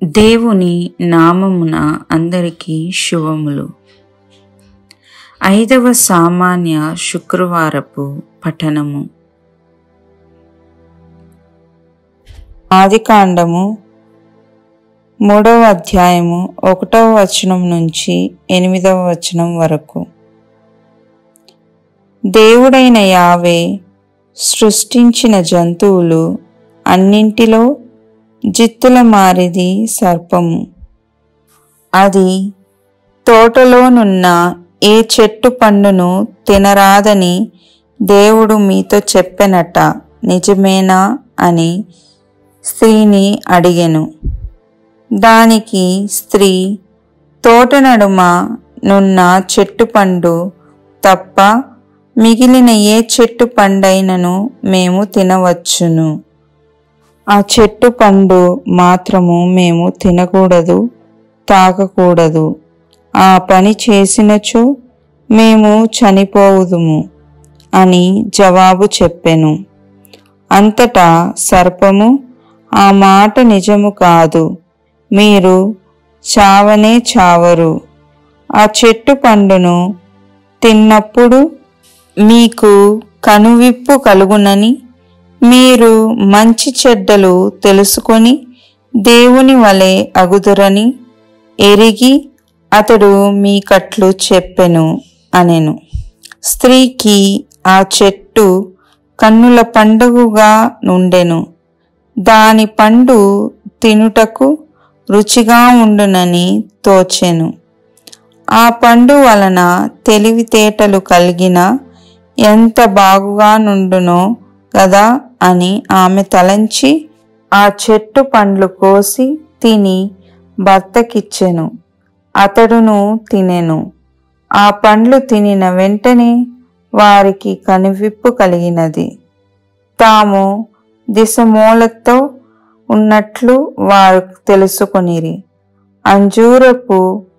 దేవుని నామమున అందరికీ శుభములు ఐదవ సామాన్య శుక్రవారపు పఠనము ఆదికాండము మూడవ అధ్యాయము ఒకటవ వచనం నుంచి ఎనిమిదవ వచనం వరకు దేవుడైన యావే సృష్టించిన జంతువులు అన్నింటిలో జిత్తుల మారిది సర్పము అది తోటలోనున్న ఏ చెట్టు పండును తినరాదని దేవుడు మీతో చెప్పెనట నిజమేనా అని స్త్రీని అడిగెను దానికి స్త్రీ తోట నడుమ నున్న చెట్టు పండు తప్ప మిగిలిన ఏ చెట్టు పండైనను మేము తినవచ్చును ఆ చెట్టు పండు మాత్రము మేము తినకూడదు తాగకూడదు ఆ పని చేసినచో మేము చనిపోవుదుము అని జవాబు చెప్పెను అంతటా సర్పము ఆ మాట నిజము కాదు మీరు చావనే చావరు ఆ చెట్టు పండును తిన్నప్పుడు మీకు కనువిప్పు కలుగునని మీరు మంచి చెడ్డలు తెలుసుకొని దేవుని వలె అగుదురని ఎరిగి అతడు మీకట్లు చెప్పెను అనెను స్త్రీకి ఆ చెట్టు కన్నుల పండుగగా నుండెను దాని పండు తినుటకు రుచిగా ఉండునని తోచెను ఆ పండు వలన తెలివితేటలు కలిగిన ఎంత బాగుగా నుండునో కదా అని ఆమె తలంచి ఆ చెట్టు పండ్లు కోసి తిని భర్తకిచ్చెను అతడును తినెను ఆ పండ్లు తినిన వెంటనే వారికి కనువిప్పు కలిగినది తాము దిశమూలతో ఉన్నట్లు వారు తెలుసుకొనిరి అంజూరపు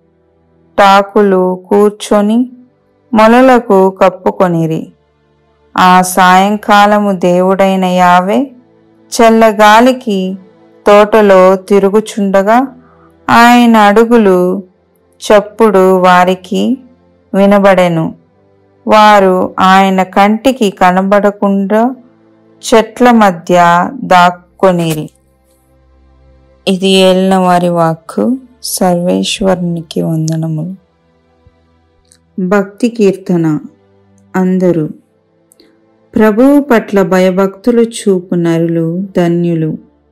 టాకులు కూర్చొని మొలలకు కప్పుకొనిరి ఆ సాయంకాలము దేవుడైన యావే చల్లగాలికి తోటలో తిరుగుచుండగా ఆయన అడుగులు చప్పుడు వారికి వినబడెను వారు ఆయన కంటికి కనబడకుండా చెట్ల మధ్య దాక్కొనిరి ఇది ఏలిన వారి వాక్కు సర్వేశ్వరునికి వందనములు భక్తి కీర్తన అందరూ ప్రభువు పట్ల భయభక్తులు చూపు నరులు ధన్యులు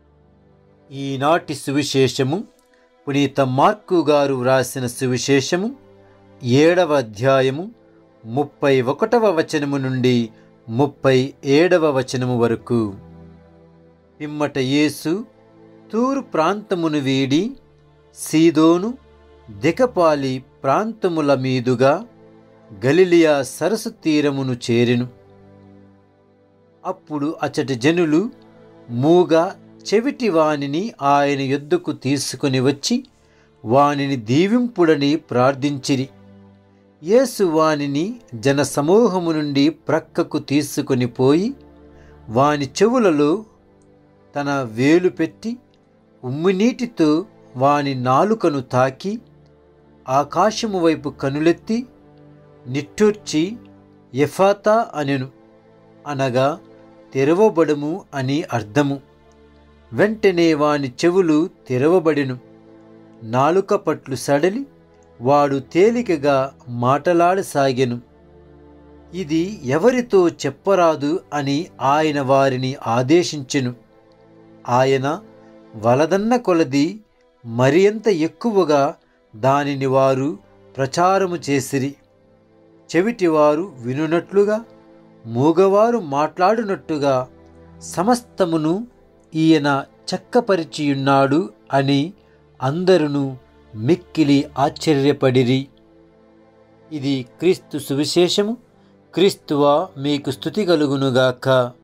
ఈనాటి సువిశేషము పునీత మార్కు గారు వ్రాసిన సువిశేషము ఏడవ అధ్యాయము ముప్పై ఒకటవ వచనము నుండి ముప్పై ఏడవ వచనము వరకు పిమ్మట యేసు తూరు ప్రాంతమును వీడి సీదోను దికపాలి ప్రాంతముల మీదుగా గలిలియా సరస్సు తీరమును చేరెను అప్పుడు అచటి జనులు మూగ చెవిటి వానిని ఆయన యొద్దకు తీసుకుని వచ్చి వానిని దీవింపుడని ప్రార్థించిరి యేసు వానిని జనసమూహము నుండి ప్రక్కకు తీసుకొని పోయి వాని చెవులలో తన వేలు పెట్టి ఉమ్మినీటితో వాని నాలుకను తాకి ఆకాశము వైపు కనులెత్తి నిట్టూర్చి ఎఫాతా అనెను అనగా తెరవబడుము అని అర్థము వెంటనే వాని చెవులు తెరవబడెను నాలుక పట్లు సడలి వాడు తేలికగా మాటలాడసాగెను ఇది ఎవరితో చెప్పరాదు అని ఆయన వారిని ఆదేశించెను ఆయన వలదన్న కొలది మరింత ఎక్కువగా దానిని వారు ప్రచారము చేసిరి చెవిటివారు వినునట్లుగా మూగవారు మాట్లాడునట్టుగా సమస్తమును ఈయన చక్కపరిచియున్నాడు అని అందరును మిక్కిలి ఆశ్చర్యపడిరి ఇది క్రీస్తు సువిశేషము క్రీస్తువా మీకు స్థుతి కలుగునుగాక